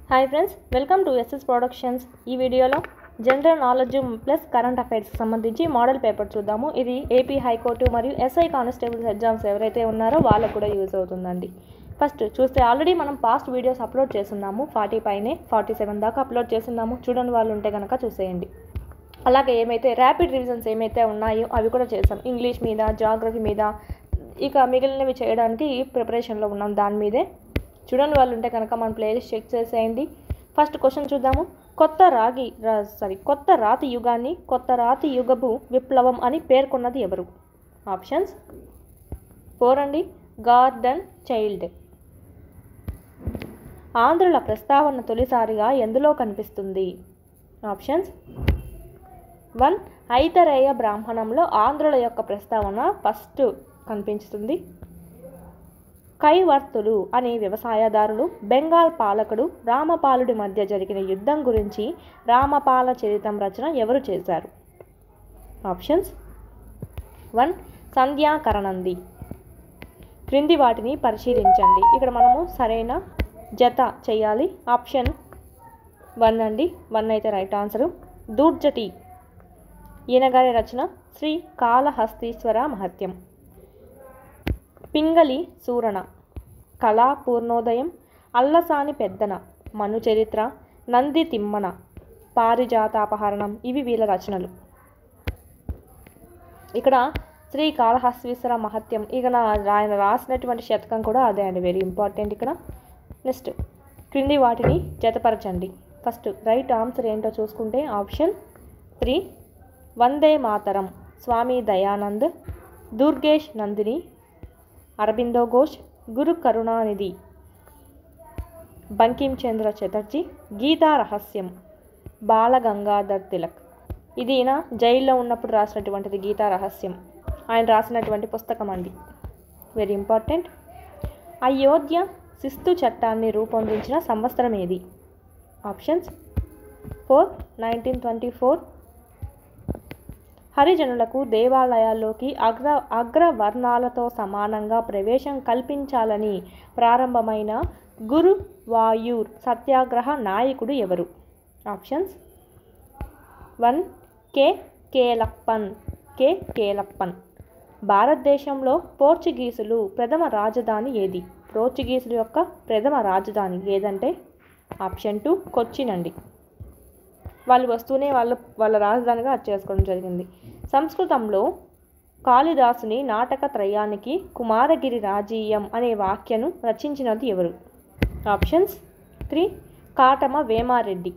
hi friends welcome to SS productions ఈ వీడియోలో general knowledge plus current అఫైర్స్కి సంబంధించి మోడల్ పేపర్ చూద్దాము ఇది ఏపీ హైకోర్టు మరియు ఎస్ఐ కానిస్టేబుల్స్ ఎగ్జామ్స్ ఎవరైతే ఉన్నారో వాళ్ళకు కూడా యూజ్ అవుతుందండి ఫస్ట్ చూస్తే ఆల్రెడీ మనం పాస్ట్ వీడియోస్ అప్లోడ్ చేస్తున్నాము ఫార్టీ పైనే ఫార్టీ సెవెన్ దాకా అప్లోడ్ చేస్తున్నాము చూడని వాళ్ళు ఉంటే కనుక చూసేయండి అలాగే ఏమైతే ర్యాపిడ్ రివిజన్స్ ఏమైతే ఉన్నాయో అవి కూడా చేసాం ఇంగ్లీష్ మీద జాగ్రఫీ మీద ఇక మిగిలినవి చేయడానికి ప్రిపరేషన్లో ఉన్నాం దాని మీదే చూడని వాళ్ళు ఉంటే కనుక మన ప్లేలిస్ట్ చెక్ చేసేయండి ఫస్ట్ క్వశ్చన్ చూద్దాము కొత్త రాగి సారీ కొత్త రాతి యుగాన్ని కొత్త రాతి యుగపు విప్లవం అని పేర్కొన్నది ఎవరు ఆప్షన్స్ ఫోర్ అండి గార్డెన్ చైల్డ్ ఆంధ్రుల ప్రస్తావన తొలిసారిగా ఎందులో కనిపిస్తుంది ఆప్షన్స్ వన్ ఐతరేయ బ్రాహ్మణంలో ఆంధ్రుల యొక్క ప్రస్తావన ఫస్ట్ కనిపించుతుంది కైవర్తులు అనే వ్యవసాయదారులు బెంగాల్ పాలకుడు రామపాలుడి మధ్య జరిగిన యుద్ధం గురించి రామపాల చరితం రచన ఎవరు చేశారు ఆప్షన్స్ వన్ సంధ్యాకరణంది క్రింది వాటిని పరిశీలించండి ఇక్కడ మనము సరైన జత చేయాలి ఆప్షన్ వన్ అండి వన్ అయితే రైట్ ఆన్సరు దూర్జటి ఈయన గారి రచన శ్రీ కాళహస్తీశ్వర మహత్యం పింగళి సూరణ కళా పూర్ణోదయం అల్లసాని పెద్దన మను చరిత్ర నంది తిమ్మన పారిజాతాపహరణం ఇవి వీళ్ళ రచనలు ఇక్కడ శ్రీ కాళహస్తీశ్వర మహత్యం ఇక నా ఆయన రాసినటువంటి శతకం కూడా అదే అండి వెరీ ఇంపార్టెంట్ ఇక్కడ నెక్స్ట్ క్రింది వాటిని జతపరచండి ఫస్ట్ రైట్ ఆన్సర్ ఏంటో చూసుకుంటే ఆప్షన్ త్రీ వందే మాతరం స్వామి దయానంద్ దుర్గేష్ నందిని అరబిందో ఘోష్ గురు కరుణానిధి బంకిం చంద్ర చటర్జీ గీతా రహస్యం బాలగంగాధర్ తిలక్ ఇది ఈయన జైల్లో ఉన్నప్పుడు రాసినటువంటిది గీతా రహస్యం ఆయన రాసినటువంటి పుస్తకం అండి వెరీ ఇంపార్టెంట్ అయోధ్య శిస్తు చట్టాన్ని రూపొందించిన సంవత్సరం ఏది options four nineteen twenty four హరిజనులకు దేవాలయాల్లోకి అగ్ర అగ్రవర్ణాలతో సమానంగా ప్రవేశం కల్పించాలని ప్రారంభమైన గురు వాయూర్ సత్యాగ్రహ నాయకుడు ఎవరు ఆప్షన్స్ వన్ కే కేలప్పన్ కే కేలప్పన్ భారతదేశంలో పోర్చుగీసులు ప్రథమ రాజధాని ఏది పోర్చుగీసుల యొక్క ప్రథమ రాజధాని ఏదంటే ఆప్షన్ టూ కొచ్చిన్ అండి వాళ్ళు వస్తూనే వాళ్ళ వాళ్ళ రాజధానిగా అది చేసుకోవడం జరిగింది సంస్కృతంలో కాళిదాసుని నాటక త్రయానికి కుమారగిరి రాజీయం అనే వాక్యను రచించినది ఎవరు ఆప్షన్స్ త్రీ కాటమ వేమారెడ్డి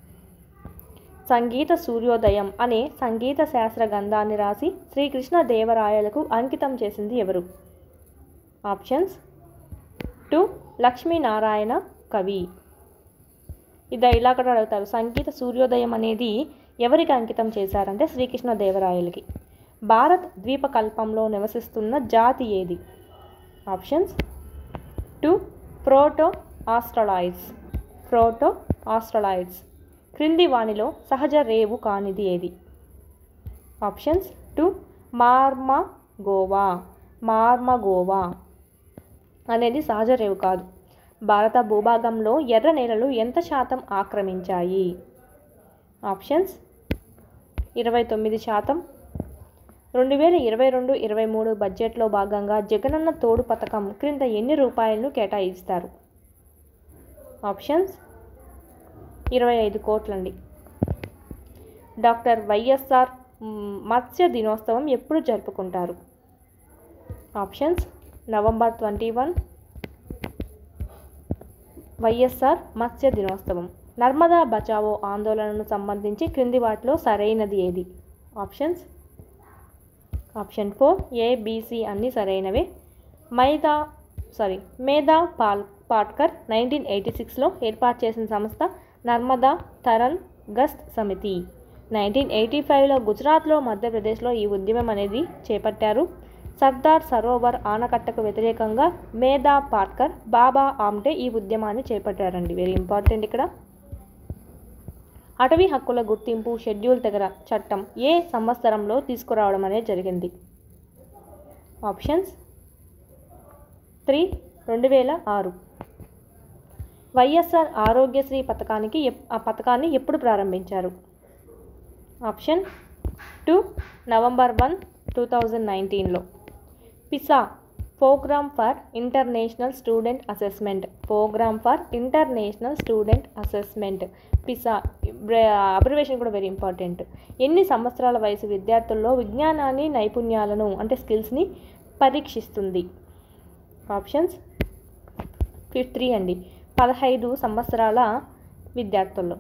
సంగీత సూర్యోదయం అనే సంగీత శాస్త్ర గ్రంథాన్ని రాసి శ్రీకృష్ణ దేవరాయలకు అంకితం చేసింది ఎవరు ఆప్షన్స్ టూ లక్ష్మీనారాయణ కవి ఇది ఇలా కూడా అడుగుతారు సంగీత సూర్యోదయం అనేది ఎవరికి అంకితం చేశారంటే శ్రీకృష్ణ దేవరాయలకి భారత్ ద్వీపకల్పంలో నివసిస్తున్న జాతి ఏది options two proto Australoids proto Australoids క్రింది వానిలో సహజ రేవు కానిది ఏది options two Marmagao Marmagao అనేది సహజ రేవు కాదు భారత భూభాగంలో ఎర్ర నేలలు ఎంత శాతం ఆక్రమించాయి ఆప్షన్స్ ఇరవై తొమ్మిది శాతం రెండు వేల ఇరవై రెండు ఇరవై మూడు బడ్జెట్లో భాగంగా జగనన్న తోడు పథకం క్రింద ఎన్ని రూపాయలను కేటాయిస్తారు ఆప్షన్స్ ఇరవై ఐదు కోట్లండి డాక్టర్ వైఎస్ఆర్ మత్స్య దినోత్సవం ఎప్పుడు జరుపుకుంటారు options November twenty one YSR మత్స్య దినోత్సవం నర్మదా బచావో ఆందోళనను సంబంధించి క్రింది వాటిలో సరైనది ఏది ఆప్షన్స్ ఆప్షన్ ఫోర్ ఏబిసి అన్నీ సరైనవే మైదా సారీ మేధా పాల్ పాట్కర్ నైన్టీన్ ఎయిటీ సిక్స్లో ఏర్పాటు చేసిన సంస్థ నర్మదా తరణ్ గస్ట్ సమితి నైన్టీన్ ఎయిటీ ఫైవ్లో గుజరాత్లో మధ్యప్రదేశ్లో ఈ ఉద్యమం అనేది చేపట్టారు సర్దార్ సరోవర్ ఆనకట్టకు వ్యతిరేకంగా మేధా పాట్కర్ బాబా ఆమ్టే ఈ ఉద్యమాన్ని చేపట్టారండి వెరీ ఇంపార్టెంట్ ఇక్కడ అటవీ హక్కుల గుర్తింపు షెడ్యూల్ తెగర చట్టం ఏ సంవత్సరంలో తీసుకురావడం అనేది జరిగింది ఆప్షన్స్ త్రీ రెండు వేల ఆరు వైఎస్ఆర్ ఆరోగ్యశ్రీ పథకానికి ఎప్- ఆ పథకాన్ని ఎప్పుడు ప్రారంభించారు option two November one two thousand నైన్టీన్లో PISA program for international student assessment program for international student assessment PISA abbreviation కూడా వెరీ ఇంపార్టెంట్ ఎన్ని సంవత్సరాల వయసు విద్యార్థుల్లో విజ్ఞానాన్ని నైపుణ్యాలను అంటే స్కిల్స్ని పరీక్షిస్తుంది ఆప్షన్స్ ఫిఫ్త్ త్రీ అండి పదహైదు సంవత్సరాల విద్యార్థుల్లో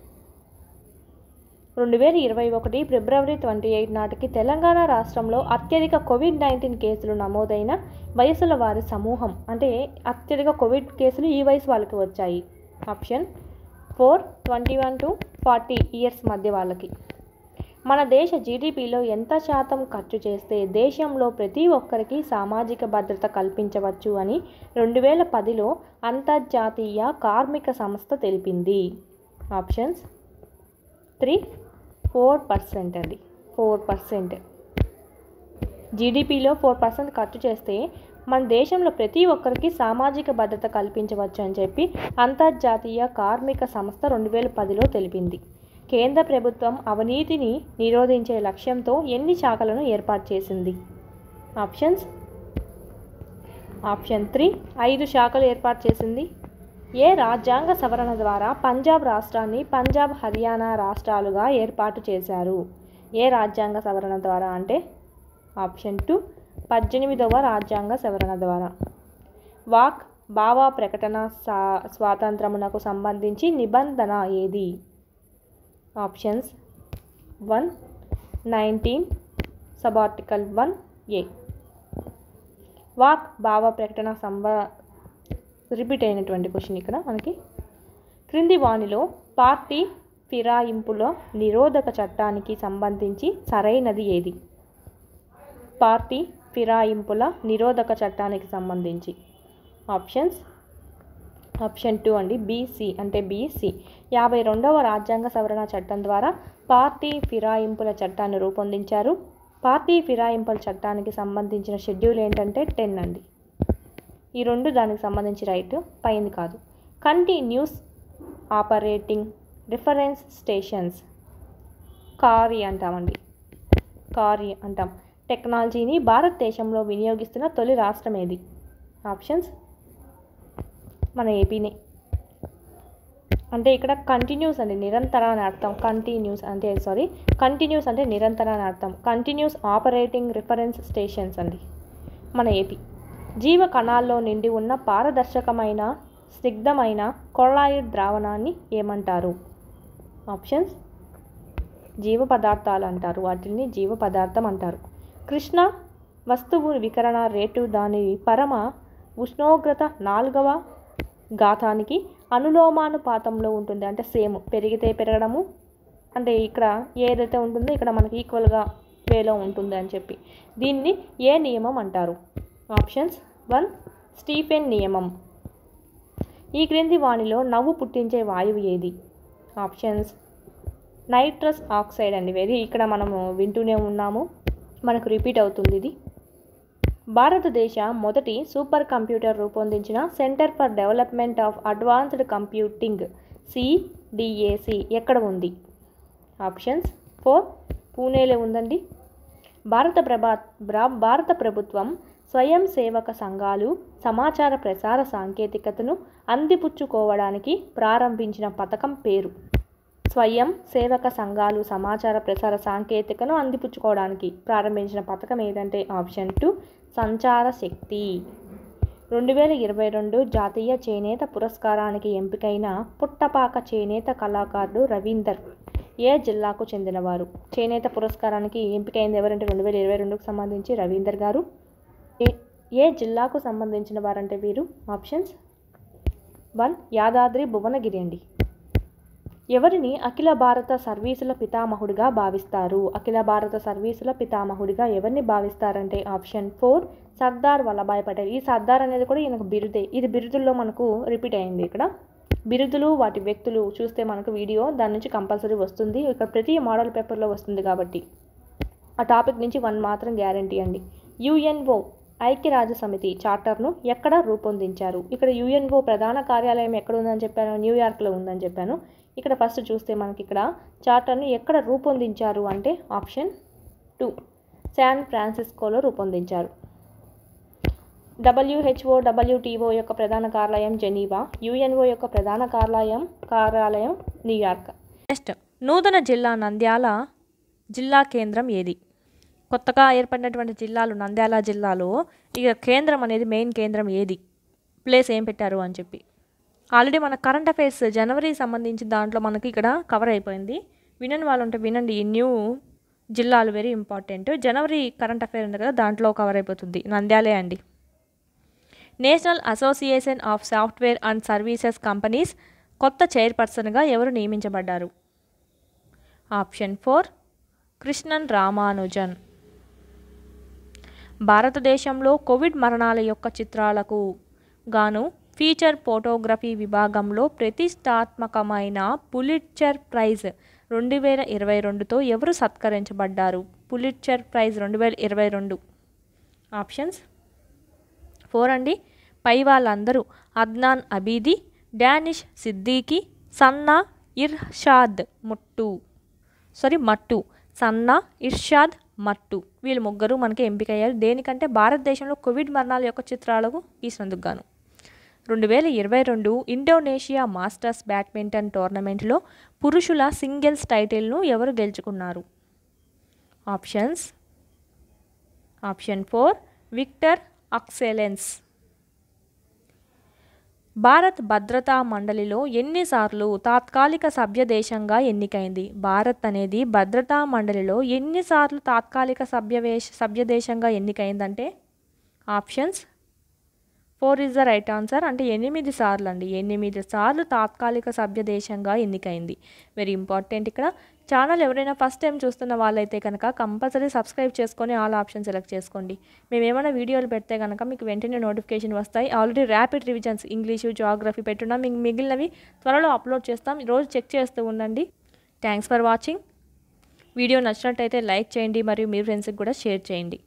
రెండు వేల ఇరవై ఒకటి ఫిబ్రవరి ట్వంటీ ఎయిట్ నాటికి తెలంగాణ రాష్ట్రంలో అత్యధిక కోవిడ్ నైన్టీన్ కేసులు నమోదైన వయసుల వారి సమూహం అంటే అత్యధిక కోవిడ్ కేసులు ఈ వయసు వాళ్ళకి వచ్చాయి option four twenty one to forty years మధ్య వాళ్ళకి మన దేశ జీడిపిలో ఎంత శాతం ఖర్చు చేస్తే దేశంలో ప్రతి ఒక్కరికి సామాజిక భద్రత కల్పించవచ్చు అని రెండు వేల పదిలో అంతర్జాతీయ కార్మిక సంస్థ తెలిపింది ఆప్షన్స్ త్రీ ఫోర్ పర్సెంట్ అండి ఫోర్ పర్సెంట్ జీడిపిలో ఫోర్ పర్సెంట్ ఖర్చు చేస్తే మన దేశంలో ప్రతి ఒక్కరికి సామాజిక భద్రత కల్పించవచ్చు అని చెప్పి అంతర్జాతీయ కార్మిక సంస్థ రెండు వేల పదిలో తెలిపింది కేంద్ర ప్రభుత్వం అవినీతిని నిరోధించే లక్ష్యంతో ఎన్ని శాఖలను ఏర్పాటు చేసింది ఆప్షన్స్ ఆప్షన్ త్రీ ఐదు శాఖలు ఏర్పాటు చేసింది ఏ రాజ్యాంగ సవరణ ద్వారా పంజాబ్ రాష్ట్రాన్ని పంజాబ్ హర్యానా రాష్ట్రాలుగా ఏర్పాటు చేశారు ఏ రాజ్యాంగ సవరణ ద్వారా అంటే ఆప్షన్ టూ పద్దెనిమిదవ రాజ్యాంగ సవరణ ద్వారా వాక్ భావ ప్రకటన సా స్వాతంత్రమునకు సంబంధించి నిబంధన ఏది options one nineteen subarticle one A వాక్ భావ ప్రకటన సంబ రిపీట్ అయినటువంటి క్వశ్చన్ ఇక్కడ మనకి క్రింది వాణిలో పార్టీ ఫిరాయింపుల నిరోధక చట్టానికి సంబంధించి సరైనది ఏది పార్టీ ఫిరాయింపుల నిరోధక చట్టానికి సంబంధించి ఆప్షన్స్ ఆప్షన్ టూ అండి బీసీ అంటే బీసీ యాభై రెండవ రాజ్యాంగ సవరణ చట్టం ద్వారా పార్టీ ఫిరాయింపుల చట్టాన్ని రూపొందించారు పార్టీ ఫిరాయింపుల చట్టానికి సంబంధించిన షెడ్యూల్ ఏంటంటే టెన్ అండి ఈ రెండు దానికి సంబంధించి రైట్ పైంది కాదు కంటిన్యూస్ ఆపరేటింగ్ రిఫరెన్స్ స్టేషన్స్ కారీ అంటామండి కారీ అంటాం టెక్నాలజీని భారతదేశంలో వినియోగిస్తున్న తొలి రాష్ట్రం ఏది ఆప్షన్స్ మన ఏపీనే అంటే ఇక్కడ కంటిన్యూస్ అండి నిరంతర అని అర్థం కంటిన్యూస్ అంటే సారీ కంటిన్యూస్ అంటే నిరంతర అని అర్థం కంటిన్యూస్ ఆపరేటింగ్ రిఫరెన్స్ స్టేషన్స్ అండి మన ఏపీ జీవ కణాల్లో నిండి ఉన్న పారదర్శకమైన స్నిగ్ధమైన కొల్లాయిడ్ ద్రావణాన్ని ఏమంటారు ఆప్షన్స్ జీవ పదార్థాలు అంటారు వాటిని జీవ పదార్థం అంటారు కృష్ణ వస్తువు వికరణ రేటు దాని పరమ ఉష్ణోగ్రత నాలుగవ ఘాతానికి అనులోమానుపాతంలో ఉంటుంది అంటే సేమ్ పెరిగితే పెరగడము అంటే ఇక్కడ ఏదైతే ఉంటుందో ఇక్కడ మనకి ఈక్వల్గా వేలో ఉంటుంది అని చెప్పి దీన్ని ఏ నియమం అంటారు ఆప్షన్స్ వన్ స్టీఫెన్ నియమం ఈ క్రింది వాణిలో నవ్వు పుట్టించే వాయువు ఏది ఆప్షన్స్ నైట్రస్ ఆక్సైడ్ అండి వెరీ ఇక్కడ మనము వింటూనే ఉన్నాము మనకు రిపీట్ అవుతుంది ఇది భారతదేశ మొదటి సూపర్ కంప్యూటర్ రూపొందించిన centre for development of advanced computing CDAC ఎక్కడ ఉంది ఆప్షన్స్ ఫోర్ పూణేలో ఉందండి భారత ప్రభా బ్రా- భారత ప్రభుత్వం స్వయం సేవక సంఘాలు సమాచార ప్రసార సాంకేతికతను అందిపుచ్చుకోవడానికి ప్రారంభించిన పథకం పేరు స్వయం సేవక సంఘాలు సమాచార ప్రసార సాంకేతికను అందిపుచ్చుకోవడానికి ప్రారంభించిన పథకం ఏదంటే ఆప్షన్ టూ సంచార శక్తి రెండు వేల ఇరవై రెండు జాతీయ చేనేత పురస్కారానికి ఎంపికైన పుట్టపాక చేనేత కళాకారుడు రవీందర్ ఏ జిల్లాకు చెందినవారు చేనేత పురస్కారానికి ఎంపికైంది ఎవరంటే రెండు వేల ఇరవై రెండుకు సంబంధించి రవీందర్ గారు ఏ ఏ జిల్లాకు సంబంధించిన వారంటే వీరు ఆప్షన్స్ వన్ యాదాద్రి భువనగిరి అండి ఎవరిని అఖిల భారత సర్వీసుల పితామహుడిగా భావిస్తారు అఖిల భారత సర్వీసుల పితామహుడిగా ఎవరిని భావిస్తారంటే ఆప్షన్ ఫోర్ సర్దార్ వల్లభాయ్ పటేల్ ఈ సర్దార్ అనేది కూడా ఈయనకు బిరుదే ఇది బిరుదుల్లో మనకు రిపీట్ అయింది ఇక్కడ బిరుదులు వాటి వ్యక్తులు చూస్తే మనకు వీడియో దాని నుంచి కంపల్సరీ వస్తుంది ఇక్కడ ప్రతి మోడల్ పేపర్లో వస్తుంది కాబట్టి ఆ టాపిక్ నుంచి వన్ మాత్రం గ్యారంటీ అండి యుఎన్ఓ ఐక్యరాజ్య సమితి చార్టర్ను ఎక్కడ రూపొందించారు ఇక్కడ యుఎన్ఓ ప్రధాన కార్యాలయం ఎక్కడ ఉందని చెప్పాను న్యూయార్క్లో ఉందని చెప్పాను ఇక్కడ ఫస్ట్ చూస్తే మనకి ఇక్కడ చార్టర్ను ఎక్కడ రూపొందించారు అంటే ఆప్షన్ టూ శాన్ ఫ్రాన్సిస్కోలో రూపొందించారు డబ్ల్యూహెచ్ఓ డబ్ల్యూటీఓ యొక్క ప్రధాన కార్యాలయం జెనీవా యుఎన్ఓ యొక్క ప్రధాన కార్యాలయం కార్యాలయం న్యూయార్క్ నెక్స్ట్ నూతన జిల్లా నంద్యాల జిల్లా కేంద్రం ఏది కొత్తగా ఏర్పడినటువంటి జిల్లాలు నంద్యాల జిల్లాలో ఇక కేంద్రం అనేది మెయిన్ కేంద్రం ఏది ప్లేస్ ఏం పెట్టారు అని చెప్పి ఆల్రెడీ మన కరెంట్ అఫైర్స్ జనవరి సంబంధించి దాంట్లో మనకి ఇక్కడ కవర్ అయిపోయింది వినని వాళ్ళు ఉంటే వినండి ఈ న్యూ జిల్లాలు వెరీ ఇంపార్టెంట్ జనవరి కరెంట్ అఫైర్ ఉంది కదా దాంట్లో కవర్ అయిపోతుంది నంద్యాలే అండి National Association of Software and Services Companies కొత్త చైర్పర్సన్గా ఎవరు నియమించబడ్డారు ఆప్షన్ ఫోర్ కృష్ణన్ రామానుజన్ భారతదేశంలో కోవిడ్ మరణాల యొక్క చిత్రాలకు గాను ఫీచర్ ఫోటోగ్రఫీ విభాగంలో ప్రతిష్టాత్మకమైన పులిట్చర్ ప్రైజ్ రెండు వేల ఇరవై రెండుతో ఎవరు సత్కరించబడ్డారు పులిట్చర్ ప్రైజ్ రెండు వేల ఇరవై రెండు ఆప్షన్స్ ఫోర్ అండి పై వాళ్ళందరూ అద్నాన్ అబీది డానిష్ సిద్దికి సన్నా ఇర్షాద్ ముట్టు సారీ మట్టు సన్నా ఇర్షాద్ మట్టు వీళ్ళు ముగ్గురు మనకి ఎంపికయ్యారు దేనికంటే భారతదేశంలో కోవిడ్ మరణాల యొక్క చిత్రాలకు గీసినందుకు గాను రెండు వేల ఇరవై రెండు ఇండోనేషియా మాస్టర్స్ బ్యాడ్మింటన్ టోర్నమెంట్లో పురుషుల సింగిల్స్ టైటిల్ను ఎవరు గెలుచుకున్నారు options option four Viktor Axelsen భారత్ భద్రతా మండలిలో ఎన్నిసార్లు తాత్కాలిక సభ్య దేశంగా ఎన్నికైంది భారత్ అనేది భద్రతా మండలిలో ఎన్నిసార్లు తాత్కాలిక సభ్య వేష సభ్య దేశంగా ఎన్నికైందంటే options four is the right answer అంటే ఎనిమిది సార్లు అండి ఎనిమిది సార్లు తాత్కాలిక సభ్య దేశంగా ఎన్నికైంది వెరీ ఇంపార్టెంట్ ఇక్కడ ఛానల్ ఎవరైనా ఫస్ట్ టైం చూస్తున్న వాళ్ళైతే కనుక కంపల్సరీ సబ్స్క్రైబ్ చేసుకొని ఆల్ ఆప్షన్ సెలెక్ట్ చేసుకోండి మేము ఏమైనా వీడియోలు పెడితే కనుక మీకు వెంటనే నోటిఫికేషన్ వస్తాయి already rapid revisions English geography పెట్టున్నాం మీకు మిగిలినవి త్వరలో అప్లోడ్ చేస్తాం రోజు చెక్ చేస్తూ ఉండండి థ్యాంక్స్ ఫర్ వాచింగ్ వీడియో నచ్చినట్టయితే లైక్ చేయండి మరియు మీ ఫ్రెండ్స్కి కూడా షేర్ చేయండి